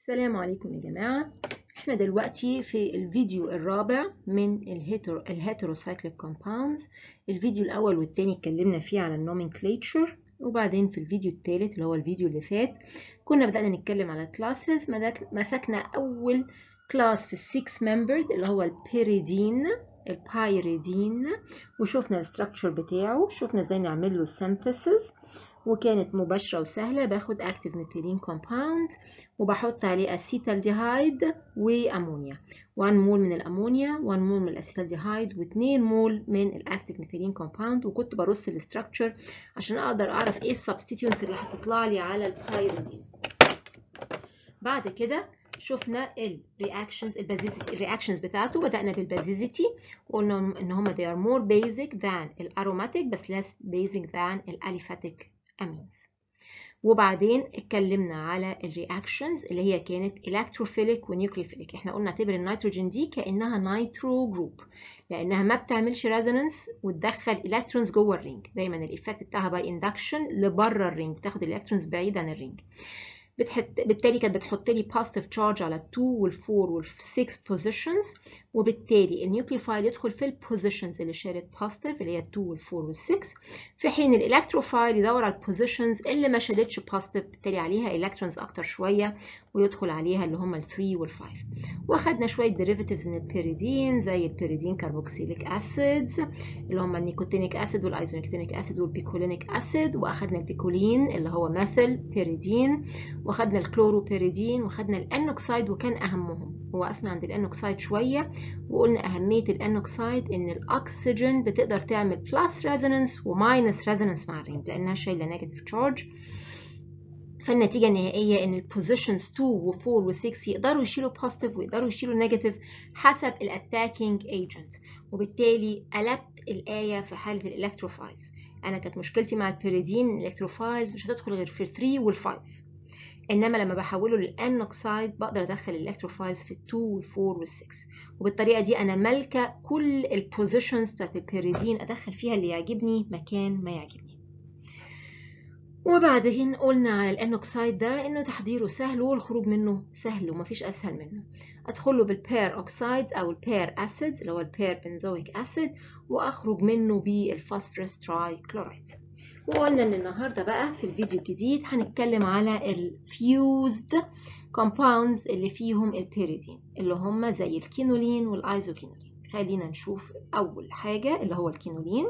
السلام عليكم يا جماعة احنا دلوقتي في الفيديو الرابع من الهيترو الهيتروسايكليك كومباوندز الفيديو الاول والتاني اتكلمنا فيه على النومنكليتشر وبعدين في الفيديو الثالث اللي هو الفيديو اللي فات كنا بدأنا نتكلم على الكلاسز مسكنا اول كلاس في السكس ممبرد اللي هو البيريدين البايريدين وشوفنا الستراكشر بتاعه شوفنا ازاي نعمل له سينثيسيس وكانت مباشرة وسهلة باخد اكتيف ميثيلين كومباوند وبحط عليه اسيتالديهايد وامونيا 1 مول من الامونيا 1 مول من الاسيتالديهايد و2 مول من الاكتيف ميثيلين كومباوند وكنت برص الاستراكشر عشان اقدر اعرف ايه السبستيتيونتس اللي هتطلع لي على البايريدين بعد كده شفنا الرياكشنز الرياكشنز بتاعته بدأنا بالبازيزيتي وقلنا ان هم they are more basic than الاروماتيك بس less basic than الاليفاتيك امينز وبعدين اتكلمنا على الرياكشنز اللي هي كانت الكتروفيليك ونيوكليوفيليك احنا قلنا اعتبر النيتروجين دي كانها نيترو جروب لانها ما بتعملش ريزونانس وتدخل الكترونز جوه الرينج دايما الايفكت بتاعها باي اندكشن لبره الرينج تاخد الالكترونز بعيد عن الرينج بتحط بالتالي كانت بتحط لي positive charge على 2 وال 4 وال 6 positions وبالتالي النيوكليوفايل يدخل في البوزيشنز اللي شالت positive اللي هي 2 وال 4 وال 6 في حين الالكتروفايل يدور على البوزيشنز اللي ما شالتش positive بالتالي عليها الكترونز اكتر شويه ويدخل عليها اللي هم ال 3 وال 5 واخدنا شويه derivatives من البيريدين زي البيريدين كاربوكسيليك اسيدز اللي هم النيكوتينيك اسيد والايزونيكوتينيك اسيد والبيكولينيك اسيد واخدنا البيكولين اللي هو ميثيل بيريدين وخدنا الكلوروبيريدين وخدنا الانوكسايد وكان اهمهم وقفنا عند الانوكسايد شويه وقلنا اهميه الانوكسايد ان الاكسجين بتقدر تعمل بلس ريزونانس وماينس ريزونانس مع الرينج لانها شايله نيجاتيف تشارج فالنتيجه النهائيه ان البوزيشنز 2 و 4 و 6 يقدروا يشيلوا بوزيتيف ويقدروا يشيلوا نيجاتيف حسب الاتاكينج ايجنت وبالتالي قلبت الايه في حاله الالكتروفايلز انا كانت مشكلتي مع البيريدين الالكتروفايلز مش هتدخل غير في 3 وال 5 انما لما بحوله للانوكسايد بقدر ادخل الالكتروفايلز في ال2 وال4 وال6 وبالطريقه دي انا مالكه كل البوزيشنز بتاعت البيريدين ادخل فيها اللي يعجبني مكان ما يعجبني وبعدين قلنا على الانوكسايد ده انه تحضيره سهل والخروج منه سهل ومفيش اسهل منه ادخله بالبير اوكسايدز او البير اسيدز اللي هو البير بنزويك اسيد واخرج منه بالفوسفورس تراي كلورايد وقلنا ان النهارده بقى في الفيديو الجديد هنتكلم على الفيوزد كومباوندز اللي فيهم البيريدين اللي هم زي الكينولين والايزوكينولين خلينا نشوف اول حاجه اللي هو الكينولين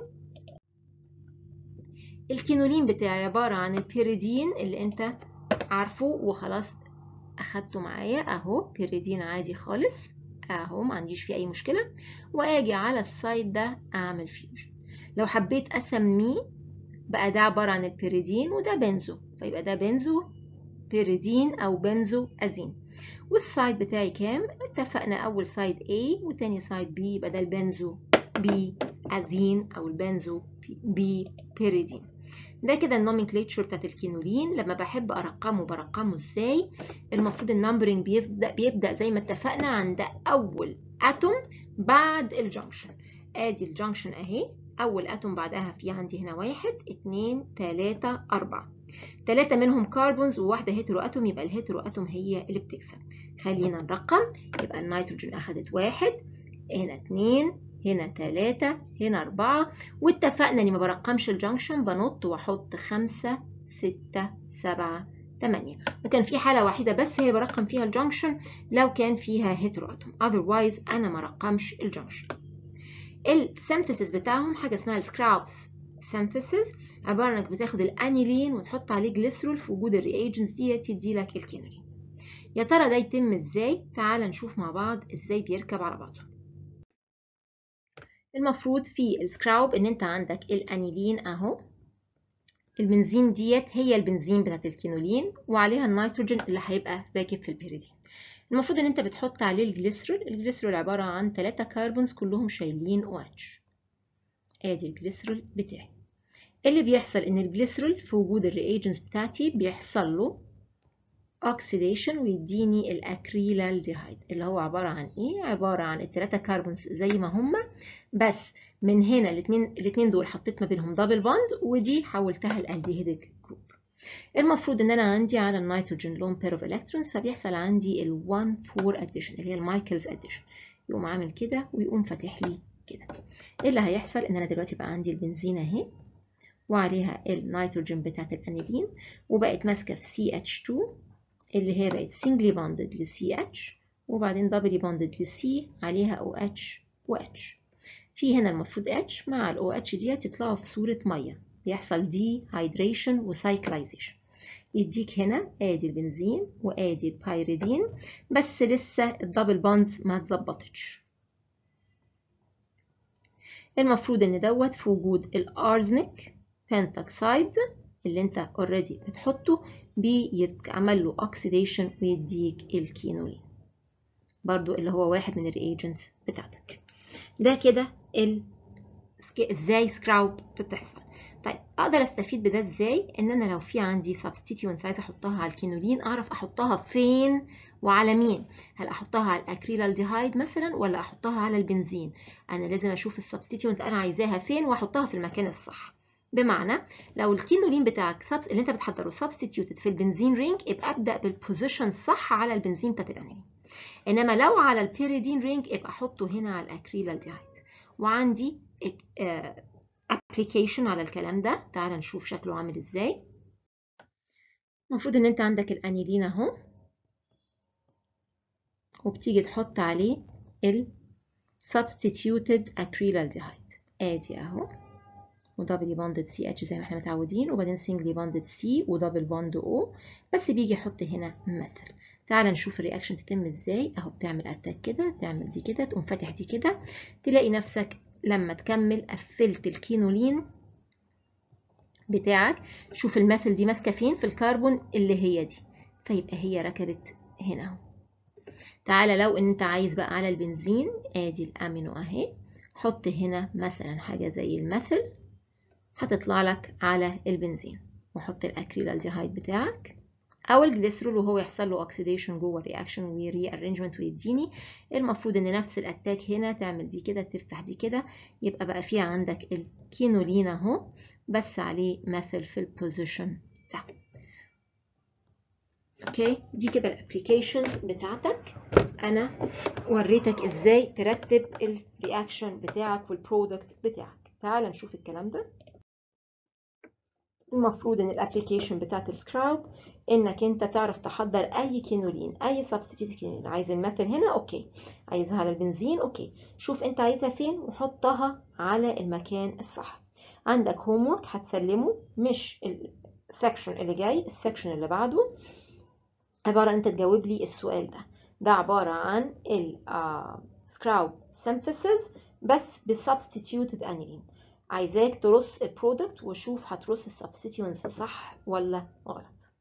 الكينولين بتاعي عباره عن البيريدين اللي انت عارفه وخلاص اخدته معايا اهو بيريدين عادي خالص اهو ما عنديش فيه اي مشكله واجي على السايد ده اعمل فيوجن لو حبيت اسميه بقى ده عبارة عن البيريدين وده بنزو فيبقى ده بنزو بيريدين أو بنزو أزين والسايد بتاعي كام؟ اتفقنا أول سايد A وتاني سايد B يبقى ده البنزو B أزين أو البنزو B بيريدين ده كده النومنكليتشر بتاعت الكينولين لما بحب أرقمه برقمه إزاي؟ المفروض النمبرنج بيبدأ بيبدأ زي ما اتفقنا عند أول أتوم بعد الجنكشن آدي الجنكشن أهي أول أتوم بعدها في عندي هنا واحد اتنين تلاتة أربعة تلاتة منهم كربونز وواحدة هيترو أتوم يبقى الهيترو أتوم هي اللي بتكسب خلينا نرقم يبقى النيتروجين أخدت واحد هنا اتنين هنا تلاتة هنا أربعة واتفقنا إني ما برقمش الجنكشن بنط وأحط خمسة ستة سبعة تمانية وكان في حالة واحدة بس هي برقم فيها الجنكشن لو كان فيها هيترو أتوم otherwise أنا ما رقمش الجنكشن السينثيسيس بتاعهم حاجه اسمها السكراوبس سينثيسيس عباره انك بتاخد الانيلين وتحط عليه جليسرول في وجود الرياجنتس دي تدي لك الكينولين يا ترى ده يتم ازاي تعال نشوف مع بعض ازاي بيركب على بعضه المفروض في السكراوب ان انت عندك الانيلين اهو البنزين ديت هي البنزين بتاعت الكينولين وعليها النيتروجين اللي هيبقى راكب في البيريدين المفروض ان انت بتحط عليه الجليسرول الجليسرول عبارة عن 3 كربونز كلهم شايلين OH ادي الجليسرول بتاعي اللي بيحصل ان الجليسرول في وجود الرياجنتس بتاعتي بيحصل له اوكسيديشن ويديني الاكريلالديهايد اللي هو عبارة عن ايه عبارة عن الثلاثة كربونز زي ما هما بس من هنا الاثنين الاثنين دول حطيت ما بينهم دبل بوند ودي حولتها الالديهيدك جروب المفروض ان انا عندي على النيتروجين لون بير اوف الكترونز فبيحصل عندي ال 1 4 اديشن اللي هي المايكلز اديشن يقوم عامل كده ويقوم فاتح لي كده ايه اللي هيحصل ان انا دلوقتي بقى عندي البنزين اهي وعليها النيتروجين بتاعت الانيلين وبقت ماسكه في CH2 اللي هي بقت سنجلي بوندد ل CH وبعدين دبلي بوندد ل C عليها OH و H في هنا المفروض H مع ال OH ديت يطلعوا في صورة مية بيحصل dehydration وسايكلايزيشن يديك هنا ادي البنزين وادي البيريدين بس لسه الدبل بوندز ما اتظبطتش المفروض ان دوت في وجود الارزنك بنتوكسايد اللي انت اوريدي بتحطه بيتعمل له اوكسيديشن ويديك الكينولين برضو اللي هو واحد من الرياجنتس بتاعتك ده كده ال... ازاي سكراوب بتحصل طيب اقدر استفيد بده ازاي ان انا لو في عندي سبستيتيونتس عايزه احطها على الكينولين اعرف احطها فين وعلى مين هل احطها على الاكريلالديهايد مثلا ولا احطها على البنزين انا لازم اشوف السبستيتيونت انا عايزاها فين واحطها في المكان الصح بمعنى لو الكينولين بتاعك سبس اللي انت بتحضره سبستيتيوتد في البنزين رينج ابقى ابدا بالبوزيشن الصح على البنزين بتاعت الانيلين انما لو على البيريدين رينج ابقى احطه هنا على الاكريلالديهايد وعندي ابلكيشن على الكلام ده تعال نشوف شكله عامل ازاي المفروض ان انت عندك الانيلين اهو وبتيجي تحط عليه ال substituted acrylaldehyde ادي اهو ودبل بوندد سي اتش زي ما احنا متعودين وبعدين سنجلي بوندد سي ودبل بوند او بس بيجي يحط هنا ميتال تعال نشوف الرياكشن تتم ازاي اهو بتعمل اتاك كده تعمل دي كده تقوم فاتح دي كده تلاقي نفسك لما تكمل قفلت الكينولين بتاعك شوف المثل دي ماسكه فين في الكربون اللي هي دي فيبقى هي ركبت هنا اهو تعالى لو انت عايز بقى على البنزين ادي الامينو اهي حط هنا مثلا حاجه زي المثل هتطلع لك على البنزين وحط الاكريلالديهايد بتاعك او الجليسرول وهو يحصل له اوكسيديشن جوه الرياكشن وري ارينجمنت ويديني المفروض ان نفس الاتاك هنا تعمل دي كده تفتح دي كده يبقى بقى فيها عندك الكينولين اهو بس عليه مثل في البوزيشن ده اوكي دي كده الابلكيشنز بتاعتك انا وريتك ازاي ترتب الرياكشن بتاعك والبرودكت بتاعك تعال نشوف الكلام ده المفروض ان الابلكيشن بتاعت السكراوب انك انت تعرف تحضر اي كينولين اي سبستيتيوت كينولين عايز المثل هنا اوكي عايزها على البنزين اوكي شوف انت عايزها فين وحطها على المكان الصح عندك هوم ورك هتسلمه مش السكشن اللي جاي السكشن اللي بعده عباره ان انت تجاوب لي السؤال ده ده عباره عن السكراوب سينثيسيس بس بسبستيتيوتد انيلين عايزاك ترص البرودكت وشوف هترص السبستيتيونز صح ولا غلط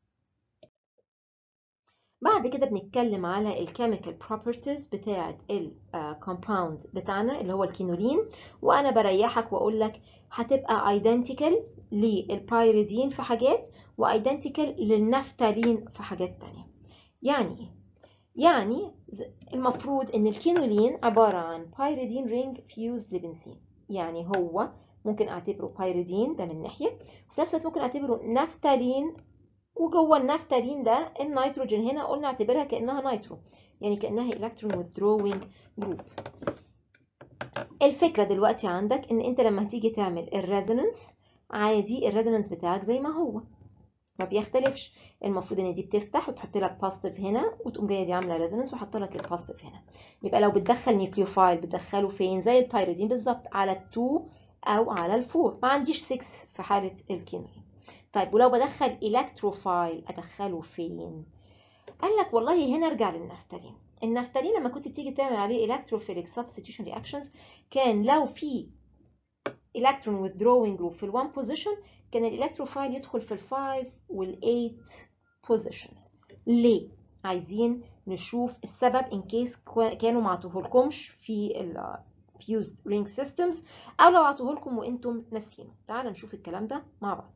بعد كده بنتكلم على الكيميكال بروبرتيز بتاعه الكومباوند بتاعنا اللي هو الكينولين وانا بريحك واقول لك هتبقى ايدنتيكال للبايريدين في حاجات وايدنتيكال للنفتالين في حاجات تانية يعني ايه يعني المفروض ان الكينولين عباره عن بايريدين رينج فيوز لبنزين يعني هو ممكن اعتبره بايريدين ده من ناحيه وفي نفس الوقت ممكن اعتبره نفتالين وجوه النفتالين ده النيتروجين هنا قلنا اعتبرها كانها نيترو يعني كانها الكترون withdrawing جروب الفكره دلوقتي عندك ان انت لما هتيجي تعمل الريزونانس عادي الريزونانس بتاعك زي ما هو ما بيختلفش المفروض ان دي بتفتح وتحط لك بوزيتيف هنا وتقوم جايه دي عامله ريزونانس وحاطه لك البوزيتيف هنا يبقى لو بتدخل نيوكليوفايل بتدخله فين زي البيريدين بالظبط على ال2 او على الفور ما عنديش 6 في حاله الكينولين طيب ولو بدخل الكتروفايل ادخله فين قال لك والله هنا ارجع للنفتالين النفتالين لما كنت بتيجي تعمل عليه الكتروفيليك سبستيتيوشن رياكشنز كان لو في الكترون withdrawing جروب في ال1 بوزيشن كان الالكتروفايل يدخل في ال5 وال8 بوزيشنز ليه عايزين نشوف السبب ان كيس كانوا ما عطوهولكمش في ال fused ring systems او لو عطوه لكم وانتم ناسينه تعال نشوف الكلام ده مع بعض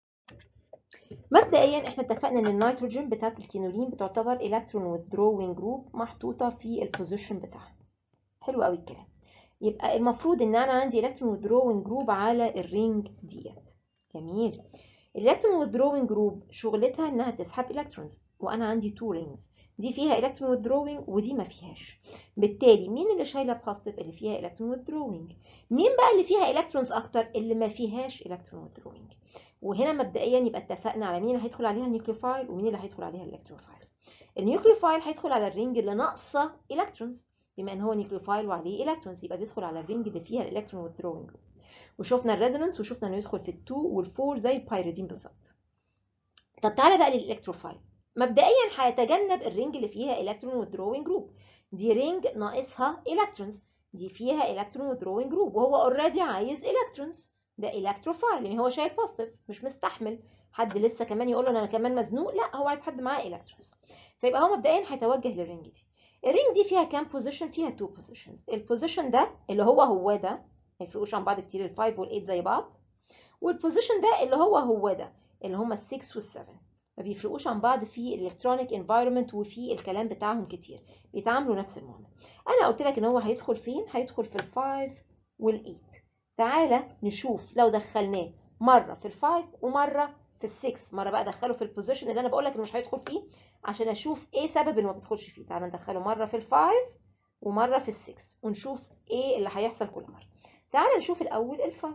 مبدئيا احنا اتفقنا ان النيتروجين بتاعت الكينولين بتعتبر الكترون withdrawing جروب محطوطه في البوزيشن بتاعها حلو قوي الكلام يبقى المفروض ان انا عندي الكترون withdrawing جروب على الرينج ديت جميل الالكترون withdrawing جروب شغلتها انها تسحب الكترونز وانا عندي تو رينجز دي فيها الكترون withdrawing ودي ما فيهاش بالتالي مين اللي شايله بوزيتيف اللي فيها الكترون withdrawing مين بقى اللي فيها الكترونز اكتر اللي ما فيهاش الكترون withdrawing وهنا مبدئيا يبقى اتفقنا على مين اللي هيدخل عليها النيوكليوفايل ومين اللي هيدخل عليها الالكتروفايل النيوكليوفايل هيدخل على الرينج اللي ناقصه الكترونز بما ان هو نيوكليوفايل وعليه الكترونز يبقى بيدخل على الرينج اللي فيها الالكترون withdrawing وشفنا الريزونانس وشفنا انه يدخل في ال2 وال4 زي البايريدين بالظبط طب تعالى بقى للالكتروفايل مبدئيا هيتجنب الرينج اللي فيها الكترون withdrawing جروب دي رينج ناقصها الكترونز دي فيها الكترون withdrawing جروب وهو اوريدي عايز الكترونز ده الكتروفايل يعني هو شايل بوزيتيف مش مستحمل حد لسه كمان يقول له انا كمان مزنوق لا هو عايز حد معاه الكترونز فيبقى هو مبدئيا هيتوجه للرينج دي الرينج دي فيها كام بوزيشن فيها تو بوزيشنز البوزيشن ده اللي هو هو ده ما يفرقوش عن بعض كتير ال5 وال8 زي بعض والبوزيشن ده اللي هو هو ده اللي هما ال6 وال7 ما بيفرقوش عن بعض في الالكترونيك انفايرمنت وفي الكلام بتاعهم كتير بيتعاملوا نفس المعامله انا قلت لك ان هو هيدخل فين هيدخل في ال5 وال8 تعالى نشوف لو دخلناه مره في ال5 ومره في ال6 مره بقى ادخله في البوزيشن اللي انا بقول لك مش هيدخل فيه عشان اشوف ايه سبب انه ما بيدخلش فيه تعالى ندخله مره في ال5 ومره في ال6 ونشوف ايه اللي هيحصل كل مره تعالى نشوف الاول ال5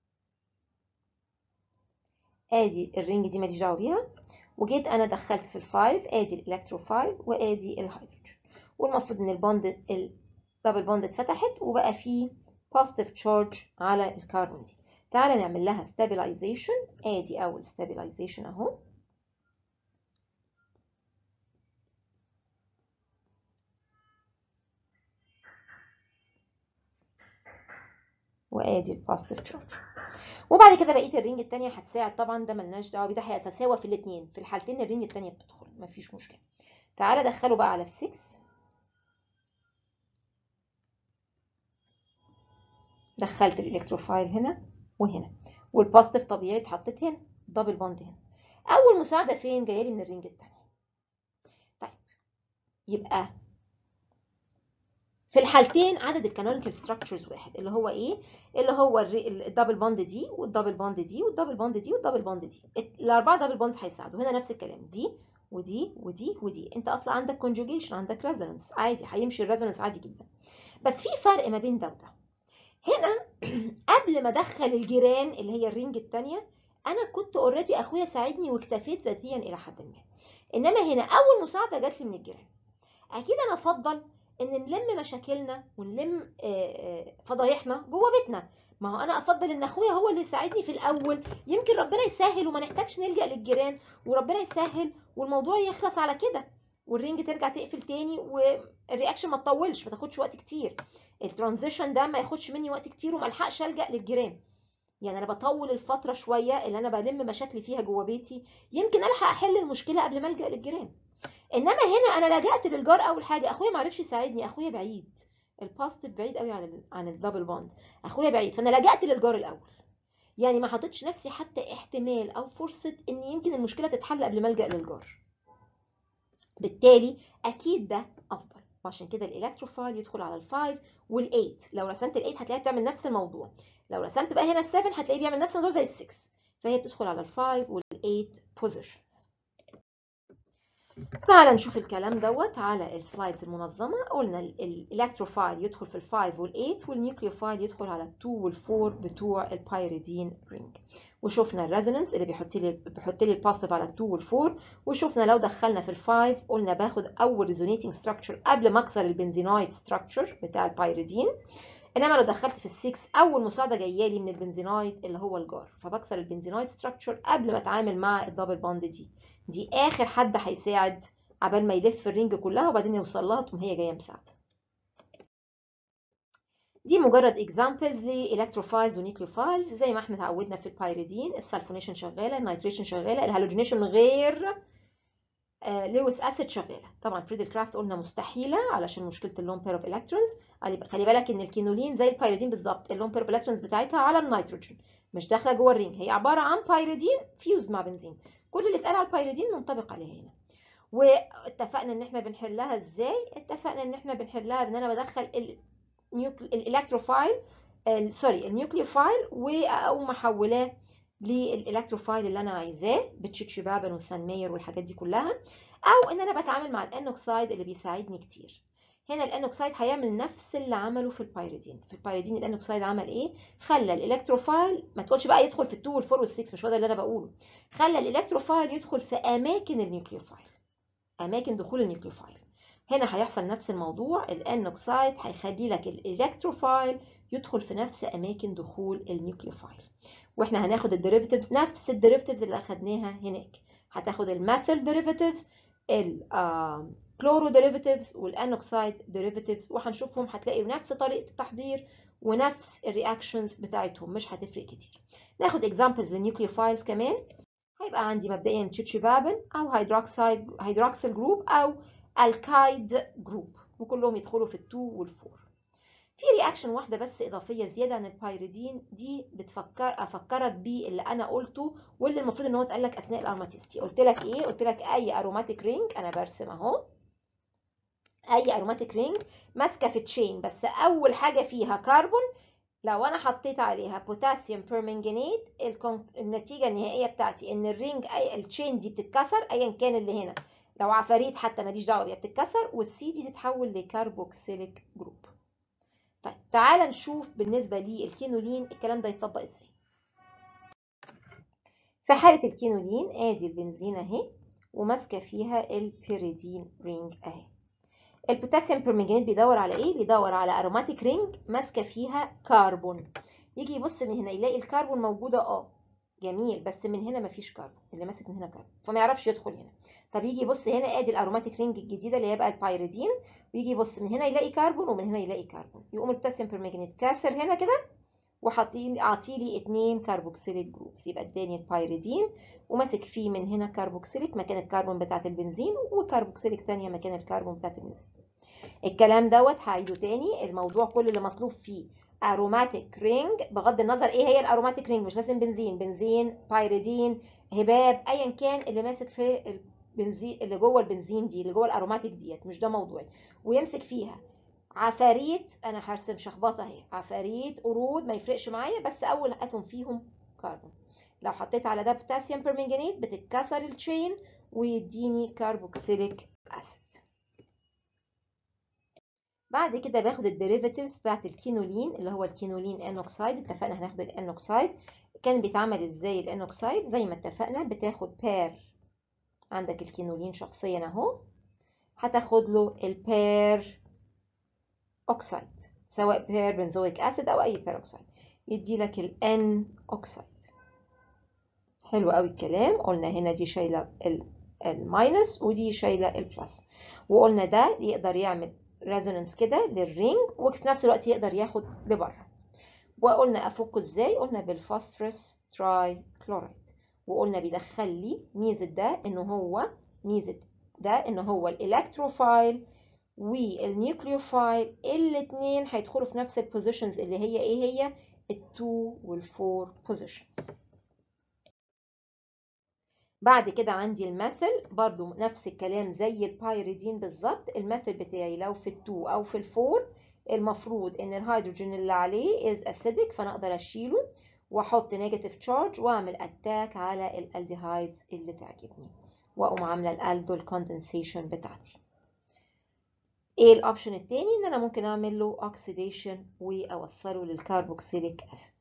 ادي الرينج دي ماليش دعوه بيها وجيت انا دخلت في ال5 ادي الالكتروفايل وادي الهيدروجين والمفروض ان البوند الدبل بوند اتفتحت وبقى فيه positive charge على الكربون دي تعالى نعمل لها stabilization ادي اول stabilization اهو وادي البوزيتيف تشارج وبعد كده بقيه الرينج الثانيه هتساعد طبعا ده ملناش دعوه بيه ده هيتساوى في الاثنين في الحالتين الرينج الثانيه بتدخل مفيش مشكله تعالى دخله بقى على ال6 دخلت الالكتروفايل هنا وهنا والبوزيتيف طبيعي اتحطت هنا دبل بوند هنا اول مساعده فين جايه لي من الرينج الثانيه طيب يبقى في الحالتين عدد الكانونيكال ستراكشرز واحد اللي هو ايه اللي هو الدبل بوند دي والدبل بوند دي والدبل بوند دي والدبل بوند دي الاربعه دبل بوندز هيساعدوا هنا نفس الكلام دي ودي ودي ودي انت اصلا عندك كونجوجيشن عندك ريزونانس عادي هيمشي الريزونانس عادي جدا بس في فرق ما بين ده وده هنا قبل ما ادخل الجيران اللي هي الرينج الثانيه انا كنت اوريدي اخويا ساعدني واكتفيت ذاتيا الى حد ما انما هنا اول مساعده جات لي من الجيران اكيد انا افضل ان نلم مشاكلنا ونلم فضايحنا جوه بيتنا ما هو انا افضل ان اخويا هو اللي يساعدني في الاول يمكن ربنا يسهل وما نحتاجش نلجا للجيران وربنا يسهل والموضوع يخلص على كده والرينج ترجع تقفل تاني والرياكشن ما تطولش ما تاخدش وقت كتير الترانزيشن ده ما ياخدش مني وقت كتير وما الحقش الجا للجيران يعني انا بطول الفتره شويه اللي انا بلم مشاكلي فيها جوه بيتي يمكن الحق احل المشكله قبل ما الجا للجيران انما هنا انا لجأت للجار اول حاجه اخويا ما عرفش يساعدني اخويا بعيد البوزيتيف بعيد قوي عن ال عن الدبل بوند اخويا بعيد فانا لجأت للجار الاول يعني ما حطيتش نفسي حتى احتمال او فرصه ان يمكن المشكله تتحل قبل ما الجا للجار بالتالي اكيد ده افضل وعشان كده الالكتروفايل يدخل على ال5 وال8 لو رسمت ال8 هتلاقيها بتعمل نفس الموضوع لو رسمت بقى هنا ال7 هتلاقيه بيعمل نفس الموضوع زي ال6 فهي بتدخل على ال5 وال8 positions تعال نشوف الكلام دوت على السلايدز المنظمة قلنا الالكتروفايل يدخل في ال5 وال8 والنيوكليوفايل يدخل على ال2 وال4 بتوع البايريدين رينج وشفنا الريزونانس اللي بيحط لي بيحط لي البوزيتيف على ال2 وال4 وشفنا لو دخلنا في ال5 قلنا باخد اول ريزونيتنج ستراكشر قبل ما اكسر البنزينايت ستراكشر بتاع البايريدين انما لو دخلت في ال6 اول مساعده جايه لي من البنزينايت اللي هو الجار فبكسر البنزينايت ستراكشر قبل ما اتعامل مع الدبل بوند دي دي اخر حد هيساعد عبال ما يلف الرينج كلها وبعدين يوصل لها تقوم هي جايه مساعده دي مجرد اكزامبلز لالكتروفايلز ونيوكليوفايلز زي ما احنا اتعودنا في البايريدين السلفونيشن شغاله النيتريشن شغاله الهالوجينيشن غير آه لويس اسيد شغاله طبعا فريدل كرافت قلنا مستحيله علشان مشكله اللون بير اوف الكترونز خلي بالك ان الكينولين زي البايريدين بالظبط اللون بير اوف الكترونز بتاعتها على النيتروجين مش داخله جوه الرينج هي عباره عن بايريدين فيوزد مع بنزين كل اللي اتقال على البايريدين منطبق عليها هنا واتفقنا ان احنا بنحلها ازاي اتفقنا ان احنا بنحلها بان انا بدخل الالكتروفايل سوري النيوكليوفايل واقوم محولاه للالكتروفايل اللي انا عايزاه بتشيتشبابن والسان ماير والحاجات دي كلها او ان انا بتعامل مع الانوكسايد اللي بيساعدني كتير هنا الانوكسايد هيعمل نفس اللي عمله في البيريدين في البيريدين الانوكسايد عمل ايه خلى الالكتروفايل ما تقولش بقى يدخل في ال2 وال4 وال6 مش هو ده اللي انا بقوله خلى الالكتروفايل يدخل في اماكن النيوكليوفايل اماكن دخول النيوكليوفايل هنا هيحصل نفس الموضوع الانوكسايد هيخلي لك الالكتروفايل يدخل في نفس اماكن دخول النيوكليوفايل واحنا هناخد الديريفاتيفز نفس الديريفاتيفز اللي اخدناها هناك هتاخد الميثيل ديريفاتيفز الكلورو ديريفاتيفز والانوكسايد ديريفاتيفز وهنشوفهم هتلاقي نفس طريقه التحضير ونفس الرياكشنز بتاعتهم مش هتفرق كتير ناخد اكزامبلز للنيوكليوفايلز كمان هيبقى عندي مبدئيا تشيتشيبابن او هيدروكسايد هيدروكسيل جروب او الكايد جروب وكلهم يدخلوا في ال2 وال4 في رياكشن واحده بس اضافيه زياده عن البيريدين دي بتفكر افكرك بيه اللي انا قلته واللي المفروض ان هو اتقال لك اثناء الارماتيستي قلت لك ايه قلت لك اي اروماتيك رينج انا برسم اهو اي اروماتيك رينج ماسكه في تشين بس اول حاجه فيها كربون لو انا حطيت عليها بوتاسيوم بيرمنجانيت النتيجه النهائيه بتاعتي ان الرينج اي التشين دي بتتكسر ايا كان اللي هنا لو عفاريت حتى ماليش دعوه بيها بتتكسر والسي دي تتحول لكربوكسيليك جروب طيب تعال نشوف بالنسبه للكينولين الكلام ده يتطبق ازاي في حاله الكينولين ادي البنزين اهي وماسكه فيها البيريدين رينج اهي البوتاسيوم بيرمنجانيت بيدور على ايه بيدور على اروماتيك رينج ماسكه فيها كربون يجي يبص من هنا يلاقي الكربون موجوده اه جميل بس من هنا مفيش كربون اللي ماسك من هنا كربون فما يعرفش يدخل هنا طب يجي يبص هنا ادي الاروماتيك رينج الجديده اللي هي بقى البيريدين ويجي يبص من هنا يلاقي كربون ومن هنا يلاقي كربون يقوم البوتاسيوم بيرمنجانيت كاسر هنا كده وحاطين اعطي لي اتنين كربوكسيليك جروبس يبقى اداني البيريدين وماسك فيه من هنا كربوكسيليك مكان الكربون بتاعت البنزين وكربوكسيليك تانية مكان الكربون بتاعت البنزين الكلام دوت هعيده تاني الموضوع كل اللي مطلوب فيه اروماتيك رينج بغض النظر ايه هي الاروماتيك رينج مش لازم بنزين بنزين بايريدين هباب ايا كان اللي ماسك في البنزين اللي جوه البنزين دي اللي جوه الاروماتيك ديت مش ده موضوعي ويمسك فيها عفاريت انا هرسم شخبطه اهي عفاريت قرود ما يفرقش معايا بس اول اتوم فيهم كربون لو حطيت على ده بوتاسيوم بيرمنجانيت بتتكسر التشين ويديني كربوكسيليك اسيد بعد كده باخد الديريفاتيفز بتاعت الكينولين اللي هو الكينولين انوكسايد اتفقنا هناخد الانوكسايد كان بيتعمل ازاي الانوكسايد زي ما اتفقنا بتاخد بير عندك الكينولين شخصيا اهو هتاخد له البير اوكسايد سواء بير بنزويك اسيد او اي بير اوكسايد يدي لك الان اوكسايد حلو قوي الكلام قلنا هنا دي شايله الماينس ودي شايله البلس وقلنا ده يقدر يعمل ريزونانس كده للرينج وفي نفس الوقت يقدر ياخد لبره وقلنا افكه ازاي قلنا بالفوسفورس تراي كلورايد وقلنا بيدخل لي ميزه ده ان هو ميزه ده ان هو الالكتروفايل والنيوكليوفايل الاثنين هيدخلوا في نفس البوزيشنز اللي هي ايه هي ال2 وال4 بوزيشنز بعد كده عندي المثل برضو نفس الكلام زي البايريدين بالظبط المثل بتاعي لو في ال2 او في ال4 المفروض ان الهيدروجين اللي عليه is acidic فانا اقدر اشيله واحط نيجاتيف تشارج واعمل اتاك على الالديهايدز اللي تعجبني واقوم عامله الالدول كوندنسيشن بتاعتي ايه الاوبشن التاني ان انا ممكن اعمل له اوكسيديشن واوصله للكربوكسيليك اسيد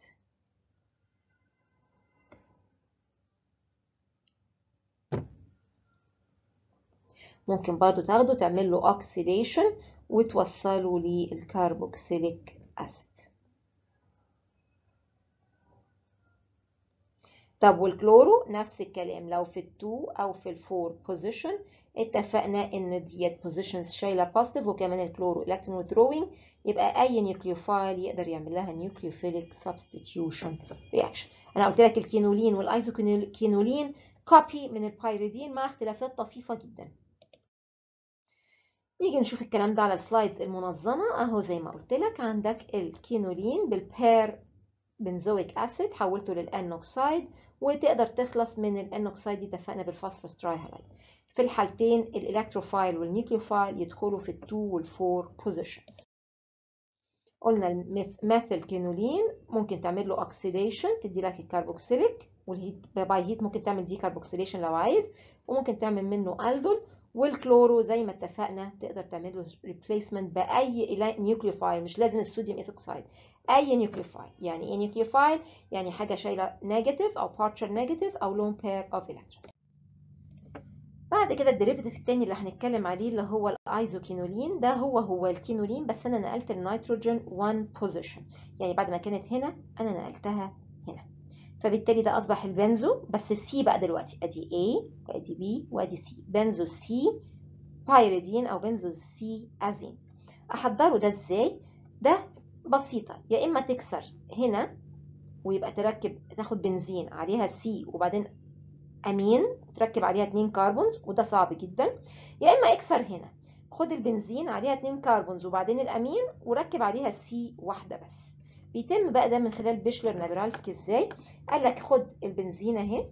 ممكن برضو تاخده تعمل له اوكسيديشن وتوصله للكربوكسيليك اسيد طب والكلورو نفس الكلام لو في ال2 او في ال4 بوزيشن اتفقنا ان ديت بوزيشنز شايله بوزيتيف وكمان الكلورو الكترون وثروينج يبقى اي نيوكليوفايل يقدر يعمل لها نيوكليوفيليك سبستيتيوشن رياكشن انا قلت لك الكينولين والايزوكينولين كوبي من البايريدين مع اختلافات طفيفه جدا نيجي نشوف الكلام ده على السلايدز المنظمة اهو زي ما قلت لك عندك الكينولين بالبير بنزويك اسيد حولته للانوكسايد وتقدر تخلص من الانوكسايد دي اتفقنا بالفوسفورس ترايهالايد في الحالتين الالكتروفايل والنيوكليوفايل يدخلوا في ال2 وال4 بوزيشنز قلنا الميثيل كينولين ممكن تعمل له اوكسيديشن تدي لك الكربوكسيليك والهيت باي هيت ممكن تعمل دي كاربوكسيليشن لو عايز وممكن تعمل منه الدول والكلورو زي ما اتفقنا تقدر تعمل له ريبليسمنت باي نيوكليوفايل مش لازم الصوديوم ايثوكسايد اي نيوكليوفايل يعني ايه نيوكليوفايل يعني حاجه شايله نيجاتيف او بارشل نيجاتيف او لون بير اوف الكترونز بعد كده الديريفيتيف التاني اللي هنتكلم عليه اللي هو الايزوكينولين ده هو هو الكينولين بس انا نقلت النيتروجين 1 بوزيشن يعني بعد ما كانت هنا انا نقلتها هنا فبالتالي ده اصبح البنزو بس السي بقى دلوقتي ادي A وادي B وادي C بنزو سي بايريدين او بنزو سي ازين احضره ده ازاي ده بسيطة يا اما تكسر هنا ويبقى تركب تاخد بنزين عليها سي وبعدين امين تركب عليها اتنين كربونز وده صعب جدا يا اما اكسر هنا خد البنزين عليها اتنين كربونز وبعدين الامين وركب عليها سي واحدة بس بيتم بقى ده من خلال بيشلر نابرالسكي ازاي قال لك خد البنزين اهي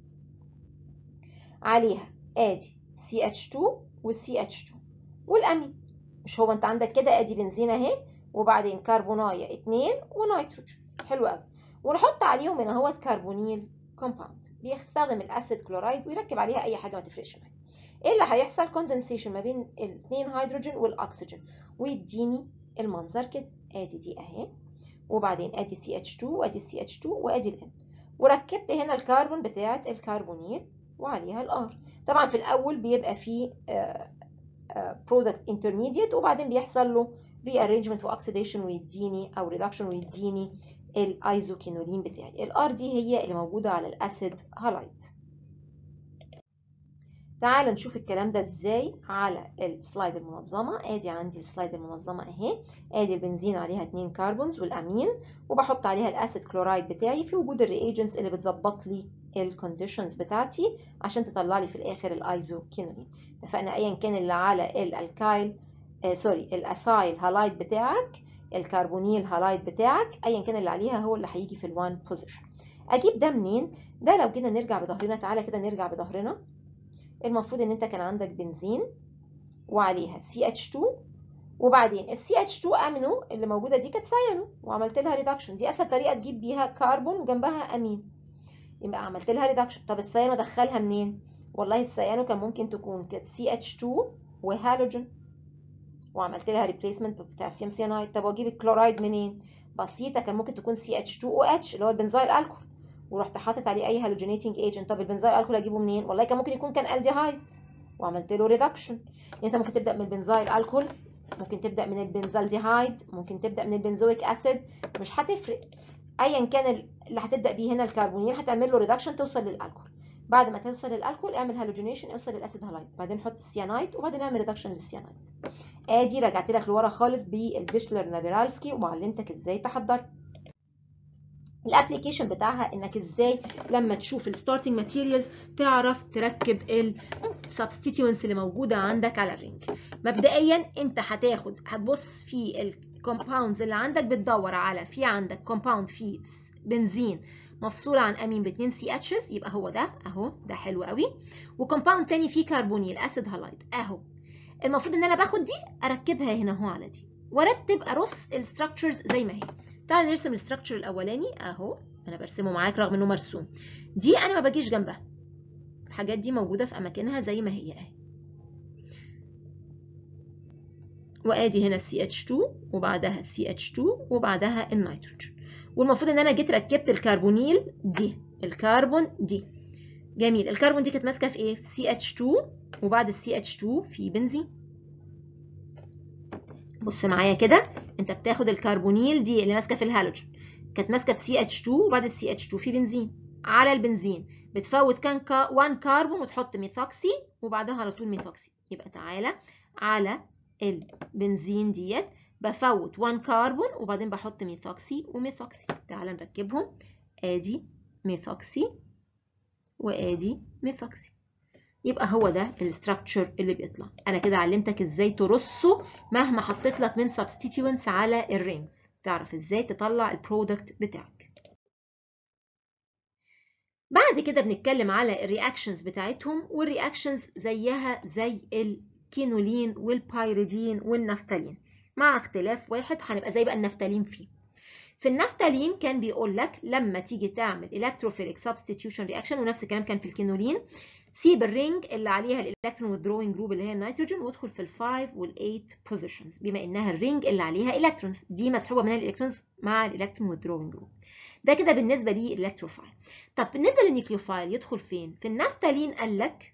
عليها ادي CH2 والسي اتش 2 والامين مش هو انت عندك كده ادي بنزين اهي وبعدين كربونايه اتنين ونيتروجين حلو قوي ونحط عليهم هنا اهوت كربونيل كومباوند بيستخدم الاسيد كلورايد ويركب عليها اي حاجه ما تفرقش معاه ايه اللي هيحصل كوندنسيشن ما بين الاثنين هيدروجين والاكسجين ويديني المنظر كده ادي دي اهي وبعدين ادي سي اتش 2 وادي سي اتش 2 وادي الان وركبت هنا الكربون بتاعه الكربونيل وعليها الار طبعا في الاول بيبقى فيه برودكت انترميديت وبعدين بيحصل له rearrangement واكسيديشن ويديني او ريدكشن ويديني الايزوكينولين بتاعي الار دي هي اللي موجوده على الاسيد هالايت تعال نشوف الكلام ده ازاي على السلايد المنظمه ادي عندي السلايد المنظمه اهي ادي البنزين عليها 2 كربونز والامين وبحط عليها الاسيد كلورايد بتاعي في وجود الرياجنتس اللي بتظبط لي الكونديشنز بتاعتي عشان تطلع لي في الاخر الايزوكينولين اتفقنا ايا كان اللي على الالكايل آه سوري الاسايل هالايت بتاعك الكربونيل هالايت بتاعك ايا كان اللي عليها هو اللي هيجي في الوان بوزيشن اجيب ده منين ده لو جينا نرجع بظهرنا تعالى كده نرجع بظهرنا المفروض ان انت كان عندك بنزين وعليها CH2 وبعدين ال CH2 امينو اللي موجوده دي كانت سيانو وعملت لها ريدكشن دي اسهل طريقه تجيب بيها كربون وجنبها امين يبقى عملت لها ريدكشن طب السيانو ادخلها منين والله السيانو كان ممكن تكون كانت CH2 وهالوجين وعملت لها ريبليسمنت ببوتاسيوم سيانايد طب واجيب الكلورايد منين بسيطه كان ممكن تكون CH2OH اللي هو البنزايل الكحول ورحت حاطط عليه اي هالوجينيتنج ايجنت طب البنزايل الكحول اجيبه منين والله كان ممكن يكون كان الديهايد وعملت له ريدكشن يعني انت ممكن تبدا من البنزايل الكحول ممكن تبدا من البنزالديهايد ممكن تبدا من البنزويك اسيد مش هتفرق ايا كان اللي هتبدا بيه هنا الكربونيل هتعمل له ريدكشن توصل للالكحول بعد ما توصل للالكحول اعمل هالوجينيشن اوصل للاسيد هالايد بعدين حط السيانايد وبعدين اعمل ريدكشن للسيانايد ادي رجعت لك لورا خالص بالبيشلر نابيرالسكي وعلمتك ازاي تحضر الابلكيشن بتاعها انك ازاي لما تشوف الستارتنج ماتيريالز تعرف تركب السبستيتيونس اللي موجوده عندك على الرينج مبدئيا انت هتاخد هتبص في الكومباوندز اللي عندك بتدور على في عندك كومباوند فيه بنزين مفصول عن امين ب 2 سي اتشز يبقى هو ده اهو ده حلو قوي وكومباوند تاني فيه كربونيل اسيد هالايد اهو المفروض ان انا باخد دي اركبها هنا اهو على دي وارتب ارص الستراكشرز زي ما هي تعال نرسم الاستراكشر الاولاني اهو انا برسمه معاك رغم انه مرسوم دي انا ما باجيش جنبها الحاجات دي موجوده في اماكنها زي ما هي اهي وادي هنا السي اتش 2 وبعدها السي اتش 2 وبعدها النيتروجين والمفروض ان انا جيت ركبت الكربونيل دي الكربون دي جميل الكربون دي كانت ماسكه في ايه في سي اتش 2 وبعد السي اتش 2 في بنزين بص معايا كده انت بتاخد الكربونيل دي اللي ماسكه في الهالوجين كانت ماسكه في سي اتش 2 وبعد السي اتش 2 في بنزين على البنزين بتفوت كان كا 1 كربون وتحط ميثوكسي وبعدها على طول ميثوكسي يبقى تعالى على البنزين ديت بفوت 1 كربون وبعدين بحط ميثوكسي وميثوكسي تعالى نركبهم ادي ميثوكسي وادي ميثوكسي يبقى هو ده الاستراكشر اللي بيطلع انا كده علمتك ازاي ترصه مهما حطيت لك من سبستيتيونتس على الرينجز تعرف ازاي تطلع البرودكت بتاعك بعد كده بنتكلم على الرياكشنز بتاعتهم والرياكشنز زيها زي الكينولين والبايريدين والنفتالين مع اختلاف واحد هنبقى زي بقى النفتالين فيه في النفتالين كان بيقول لك لما تيجي تعمل الكتروفيليك سبستيتيوشن رياكشن ونفس الكلام كان في الكينولين سيب الرينج اللي عليها الالكترون withdrawing جروب اللي هي النيتروجين وادخل في ال5 وال8 بوزيشنز بما انها الرينج اللي عليها الكترونز دي مسحوبه منها الالكترونز مع الالكترون withdrawing جروب ده كده بالنسبه للالكتروفايل طب بالنسبه للنيوكليوفايل يدخل فين في النفتالين قال لك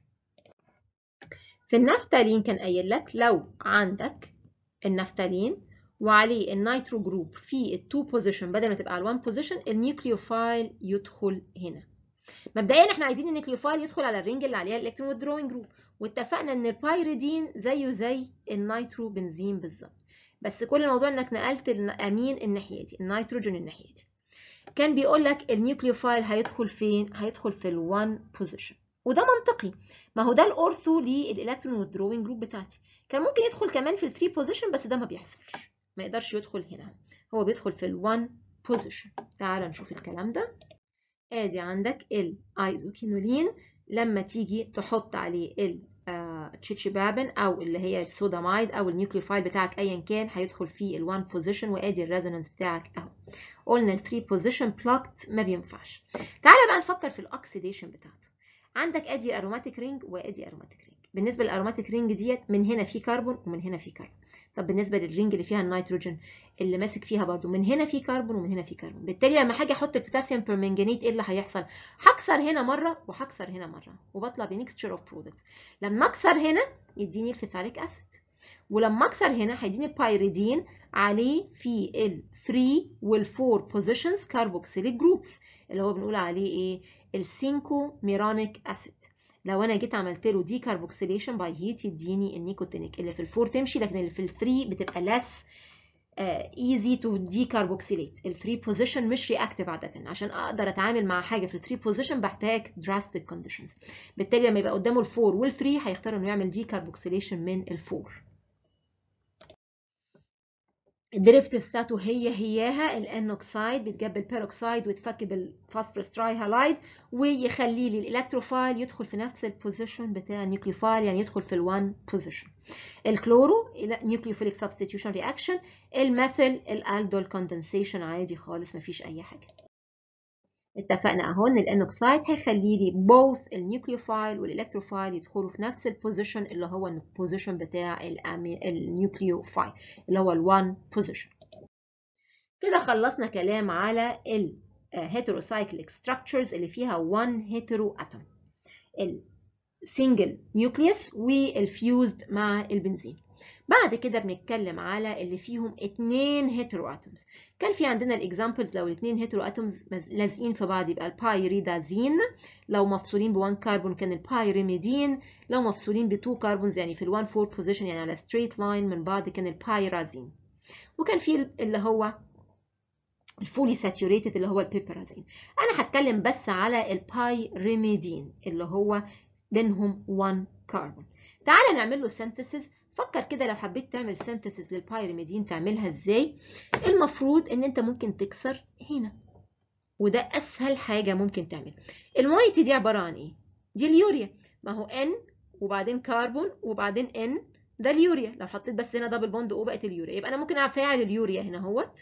في النفتالين كان قايل لك لو عندك النفتالين وعليه النيترو جروب في التو بوزيشن بدل ما تبقى على الوان بوزيشن النيوكليوفايل يدخل هنا مبدئيا احنا عايزين النيوكليوفايل يدخل على الرينج اللي عليها الالكترون withdrawing جروب واتفقنا ان البايريدين زيه زي النيترو بنزين بالظبط بس كل الموضوع انك نقلت الامين الناحيه دي النيتروجين الناحيه دي كان بيقول لك النيوكليوفايل هيدخل فين هيدخل في ال1 بوزيشن وده منطقي ما هو ده الاورثو للالكترون withdrawing جروب بتاعتي كان ممكن يدخل كمان في ال3 بوزيشن بس ده ما بيحصلش ما يقدرش يدخل هنا هو بيدخل في ال1 بوزيشن تعال نشوف الكلام ده ادي عندك الايزوكينولين لما تيجي تحط عليه التشيتشيبابن او اللي هي السودامايد او النيوكليوفايل بتاعك ايا كان هيدخل في ال1 بوزيشن وادي الريزونانس بتاعك اهو قلنا ال3 بوزيشن بلوكت ما بينفعش تعالى بقى نفكر في الاكسيديشن بتاعته عندك ادي اروماتيك رينج وادي اروماتيك رينج بالنسبه للاروماتيك رينج ديت من هنا في كربون ومن هنا في كربون طب بالنسبه للرينج اللي فيها النيتروجين اللي ماسك فيها برضو من هنا في كربون ومن هنا في كربون بالتالي لما هاجي احط البوتاسيوم بيرمنجانيت ايه اللي هيحصل هكسر هنا مره وهكسر هنا مره وبطلع بميكستشر اوف برودكت لما اكسر هنا يديني الفيثاليك اسيد ولما اكسر هنا هيديني البايريدين عليه في ال 3 وال 4 بوزيشنز كاربوكسيليك جروبس اللي هو بنقول عليه ايه السينكو ميرونيك اسيد لو انا جيت عملت له دي كاربوكسيليشن باي هيت يديني النيكوتينيك اللي في الفور تمشي لكن اللي في الثري بتبقى less ايزي تو دي كاربوكسيليت الثري بوزيشن مش رياكتيف عاده عشان اقدر اتعامل مع حاجه في الثري بوزيشن بحتاج دراستيك كونديشنز بالتالي لما يبقى قدامه الفور والثري هيختار انه يعمل دي كاربوكسيليشن من الفور الديريفتيف بتاعته هي هياها الان اوكسايد بيتجاب بالبيروكسايد ويتفك بالفوسفورس تراي هالايد ويخلي لي الالكتروفايل يدخل في نفس البوزيشن بتاع النيوكليوفايل يعني يدخل في ال1 بوزيشن الكلورو نيوكليوفيليك سبستيتيوشن رياكشن الميثل الالدول كوندنسيشن عادي خالص مفيش اي حاجه اتفقنا اهو ان الانوكسايد هيخلي لي both النيوكليوفايل والالكتروفايل يدخلوا في نفس البوزيشن اللي هو البوزيشن بتاع النيوكليوفايل اللي هو ال1 بوزيشن كده خلصنا كلام على الهيتروسايكليك ستراكشرز اللي فيها 1 هيترو اتوم السنجل نيوكليوس والفيوزد مع البنزين بعد كده بنتكلم على اللي فيهم اتنين هيترو اتومز كان في عندنا الاكزامبلز لو الاتنين هيترو اتومز لازقين في بعض يبقى البايريدازين لو مفصولين ب1 كربون كان البايريميدين لو مفصولين ب2 كربونز يعني في ال1 4 بوزيشن يعني على ستريت لاين من بعض كان البايرازين وكان في اللي هو الفولي ساتيوريتد اللي هو البيبرازين انا هتكلم بس على البايريميدين اللي هو بينهم 1 كربون تعالى نعمل له سينثيسيس فكر كده لو حبيت تعمل سينثيسيس للبايرميدين تعملها ازاي المفروض ان انت ممكن تكسر هنا وده اسهل حاجه ممكن تعمل المويتي دي عباره عن ايه دي اليوريا ما هو ان وبعدين كربون وبعدين ان ده اليوريا لو حطيت بس هنا دبل بوند او بقت اليوريا يبقى انا ممكن افعل اليوريا هنا اهوت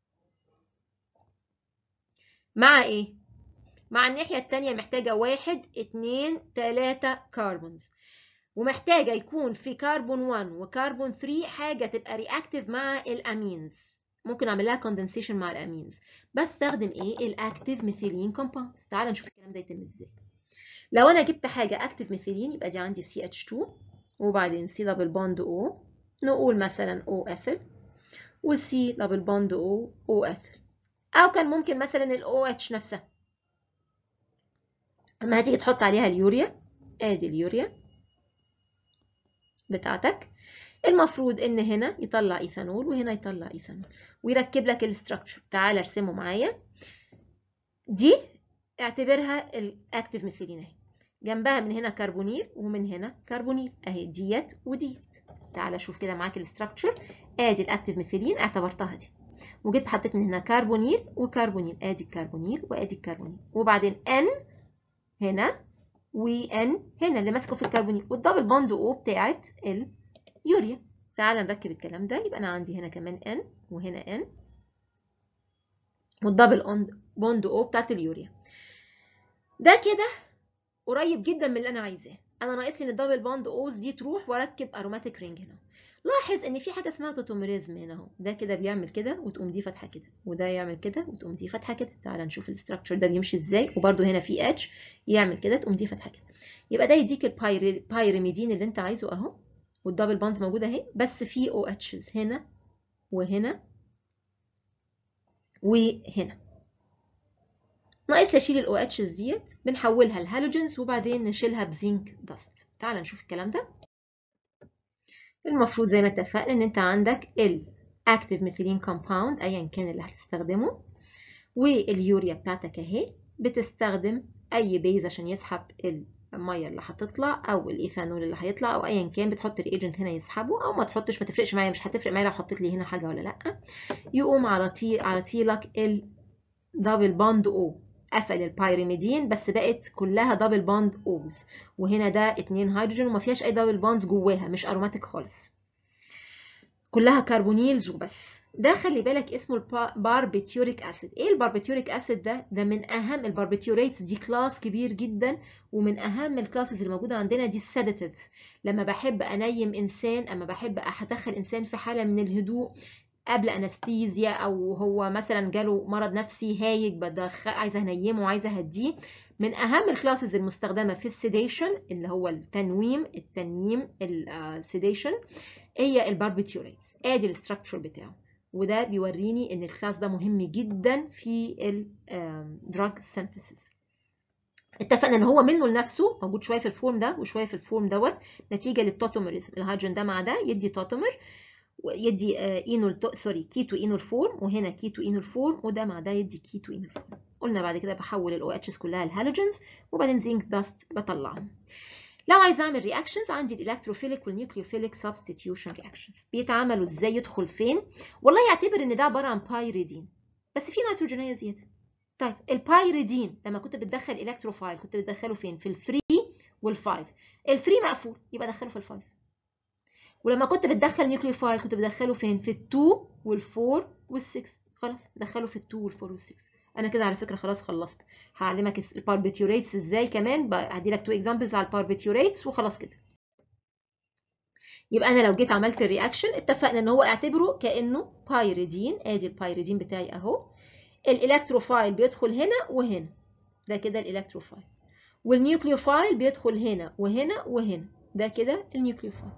مع ايه مع الناحيه الثانيه محتاجه واحد اتنين تلاته كربونز ومحتاجه يكون في كربون 1 وكربون 3 حاجه تبقى رياكتيف مع الامينز ممكن اعمل لها كوندنسيشن مع الامينز بستخدم ايه الاكتيف ميثيلين كومباوندز تعال نشوف الكلام ده يتم ازاي لو انا جبت حاجه اكتيف ميثيلين يبقى دي عندي CH2 وبعدين C دبل بوند O نقول مثلا O اثل وC دبل بوند O O اثل او كان ممكن مثلا ال OH نفسها لما هتيجي تحط عليها اليوريا ادي اليوريا بتاعتك المفروض ان هنا يطلع ايثانول وهنا يطلع ايثانول ويركب لك الاستراكشر تعال ارسمه معايا دي اعتبرها الاكتيف ميثيلين اهي جنبها من هنا كربونيل ومن هنا كربونيل اهي ديت وديت تعال شوف كده معاك الاستراكشر ادي الاكتيف ميثيلين اعتبرتها دي وجيت حطيت من هنا كربونيل وكربونيل ادي الكربونيل وادي الكربونيل وبعدين ان هنا وان هنا اللي ماسكه في الكربونيل والدبل بوند او بتاعت اليوريا تعال نركب الكلام ده يبقى انا عندي هنا كمان ان وهنا ان والدبل بوند او بتاعت اليوريا ده كده قريب جدا من اللي انا عايزاه انا ناقص لي ان الدبل بوند اوز دي تروح واركب اروماتيك رينج هنا لاحظ ان في حاجه اسمها توتوميريزم هنا اهو ده كده بيعمل كده وتقوم دي فاتحه كده وده يعمل كده وتقوم دي فاتحه كده تعال نشوف الاستراكشر ده بيمشي ازاي وبرده هنا في اتش يعمل كده تقوم دي فاتحه كده يبقى ده يديك البايريميدين اللي انت عايزه اهو والدبل بوندز موجوده اهي بس في او اتشز هنا وهنا وهنا ناقص لي اشيل الاو اتشز ديت بنحولها لهالوجنز وبعدين نشيلها بزنك داست تعال نشوف الكلام ده المفروض زي ما اتفقنا ان انت عندك الاكتيف ميثيلين كومباوند ايا كان اللي هتستخدمه واليوريا بتاعتك اهي بتستخدم اي بيز عشان يسحب الميه اللي هتطلع او الايثانول اللي هيطلع او ايا كان بتحط ريجنت هنا يسحبه او ما تحطش ما تفرقش معايا مش هتفرق معايا لو حطيت لي هنا حاجه ولا لا يقوم على طي على طيلك الدبل بوند او قفل البايريميدين بس بقت كلها دبل بوند اوز وهنا ده اتنين هيدروجين وما فيهاش اي دبل بوندز جواها مش اروماتيك خالص كلها كربونيلز وبس ده خلي بالك اسمه الباربيتيوريك اسيد ايه الباربيتيوريك اسيد ده ده من اهم الباربيتيوريتس دي كلاس كبير جدا ومن اهم الكلاسز اللي موجوده عندنا دي السيداتيفز لما بحب انيم انسان اما بحب ادخل انسان في حاله من الهدوء قبل انستيزيا او هو مثلا جاله مرض نفسي هايج بدخل عايزه انيمه وعايزه اهديه من اهم الكلاسز المستخدمه في السيديشن اللي هو التنويم التنييم السيديشن هي الباربيتيوريتس ادي الاستراكشر بتاعه وده بيوريني ان الكلاس ده مهم جدا في الدراج سينثيسيس اتفقنا ان هو منه لنفسه موجود شويه في الفورم ده وشويه في الفورم دوت نتيجه للتوتوميرزم الهيدروجين ده مع ده يدي توتومر يدي اينول سوري كيتو اينول فورم وهنا كيتو اينول فورم وده مع ده يدي كيتو اينول فورم قلنا بعد كده بحول الاو اتشز كلها لهالوجنز وبعدين زنك داست بطلعهم لو عايز اعمل رياكشنز عندي الالكتروفيليك والنيوكليوفيليك سبستيتيوشن رياكشنز بيتعملوا ازاي يدخل فين والله يعتبر ان ده عباره عن بايريدين بس في نيتروجينيه زياده طيب البايريدين لما كنت بتدخل الكتروفايل كنت بتدخله فين في ال3 وال5 ال3 مقفول يبقى دخله في ال5 ولما كنت بتدخل نيوكليوفايل كنت بدخله فين في ال2 وال4 وال6 خلاص دخله في ال2 وال4 وال6 انا كده على فكره خلاص خلصت هعلمك الباربيتيوريتس ازاي كمان هدي لك تو اكزامبلز على الباربيتيوريتس وخلاص كده يبقى انا لو جيت عملت الرياكشن اتفقنا ان هو اعتبره كانه بايريدين ادي البايريدين بتاعي اهو الالكتروفايل بيدخل هنا وهنا ده كده الالكتروفايل والنيوكليوفايل بيدخل هنا وهنا وهنا ده كده النيوكليوفايل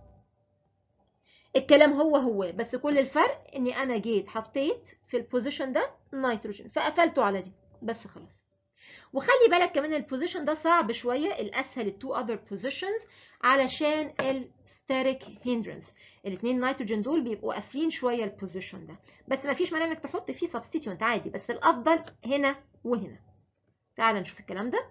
الكلام هو هو بس كل الفرق اني انا جيت حطيت في البوزيشن ده نيتروجين فقفلته على دي بس خلاص وخلي بالك كمان البوزيشن ده صعب شويه الاسهل التو اذر بوزيشنز علشان الستاتيك هيندرنس الاثنين نيتروجين دول بيبقوا قافلين شويه البوزيشن ده بس ما فيش مانع انك تحط فيه سبستيتيونت عادي بس الافضل هنا وهنا تعال نشوف الكلام ده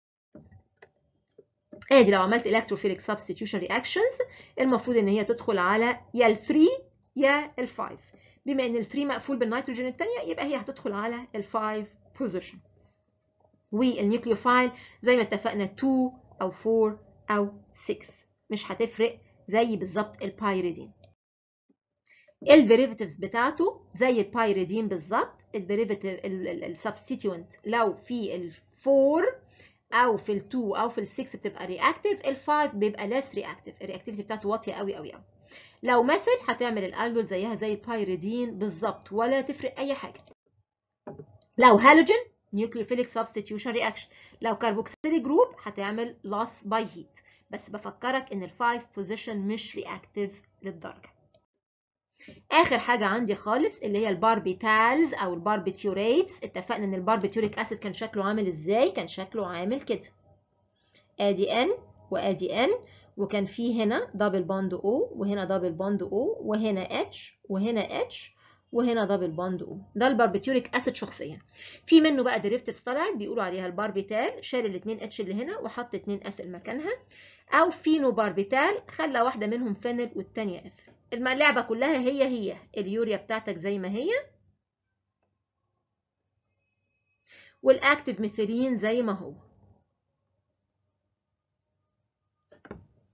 ادي لو عملت electrophilic substitution reactions المفروض ان هي تدخل على يا ال 3 يا ال 5 بما ان ال 3 مقفول بالنيتروجين الثانيه يبقى هي هتدخل على ال 5 position والنيوكليوفايل زي ما اتفقنا 2 او 4 او 6 مش هتفرق زي بالظبط البايريدين الديريفاتيفز بتاعته زي البايريدين بالظبط الديريفاتيف السبستيتيوينت لو في ال 4 او في ال 2 او في ال 6 بتبقى رياكتيف ال 5 بيبقى ليس رياكتيف الرياكتيفيتي بتاعته واطيه قوي قوي قوي لو مثل هتعمل الالدول زيها زي البايريدين بالظبط ولا تفرق اي حاجه لو هالوجين nucleophilic substitution reaction لو كربوكسيليك جروب هتعمل loss by heat بس بفكرك ان ال 5 position مش رياكتيف للدرجه اخر حاجه عندي خالص اللي هي الباربيتالز او الباربيتيوريتس اتفقنا ان الباربيتيوريك اسيد كان شكله عامل ازاي كان شكله عامل كده ادي ان وادي ان وكان في هنا دبل بوند او وهنا دبل بوند او وهنا اتش وهنا اتش وهنا دبل بوند او ده الباربيتيوريك اسيد شخصيا في منه بقى ديريفتيفز طلعت بيقولوا عليها الباربيتال شال الاثنين اتش اللي هنا وحط اثنين اثل مكانها او فينو باربيتال خلى واحده منهم فينل والثانيه اثل اللعبة كلها هي هي اليوريا بتاعتك زي ما هي والاكتيف ميثيلين زي ما هو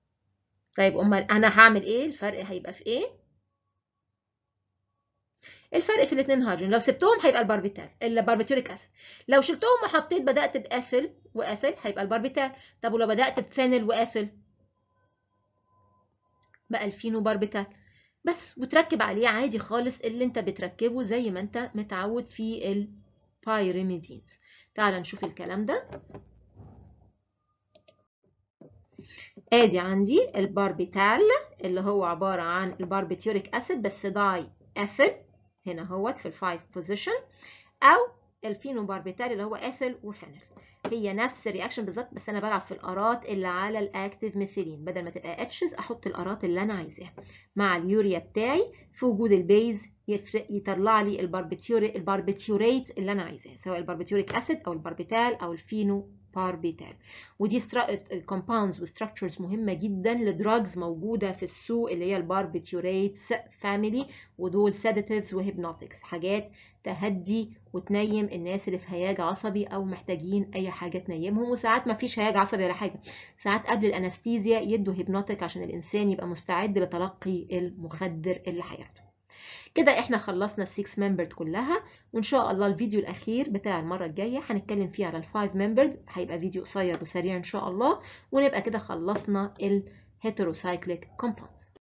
طيب امال انا هعمل ايه الفرق هيبقى في ايه الفرق في الاثنين هيدروجين لو سبتهم هيبقى الباربيتال الباربيتوريك اسيد لو شلتهم وحطيت بدات باثل واثل هيبقى الباربيتال طب ولو بدات بفينل واثل بقى الفينو باربيتال بس وتركب عليه عادي خالص اللي انت بتركبه زي ما انت متعود في البايريميدينز تعال نشوف الكلام ده ادي عندي الباربيتال اللي هو عبارة عن الباربيتيوريك اسيد بس داي اثل هنا اهوت في الفايف بوزيشن او الفينوباربيتال اللي هو اثل وفينل هي نفس الرياكشن بالظبط بس انا بلعب في الارات اللي على الاكتيف ميثيلين بدل ما تبقى اتشز احط الارات اللي انا عايزاها مع اليوريا بتاعي في وجود البيز يفرق يطلع لي الباربيتيوري الباربيتيوريت اللي انا عايزاه سواء الباربيتيوريك اسيد او الباربيتال او الفينو باربيتال ودي كومباوندز وستراكشرز مهمه جدا لدراجز موجوده في السوق اللي هي الباربيتيوريتس فاميلي ودول سيداتيفز وهيبنوتكس حاجات تهدي وتنيم الناس اللي في هياج عصبي او محتاجين اي حاجه تنيمهم وساعات ما فيش هياج عصبي ولا حاجه ساعات قبل الانستيزيا يدوا هيبنوتك عشان الانسان يبقى مستعد لتلقي المخدر اللي هياخده كده احنا خلصنا السكس ممبرد كلها وان شاء الله الفيديو الاخير بتاع المره الجايه هنتكلم فيه على الفايف ممبرد هيبقى فيديو قصير وسريع ان شاء الله ونبقى كده خلصنا الهيتروسايكليك كومباوندز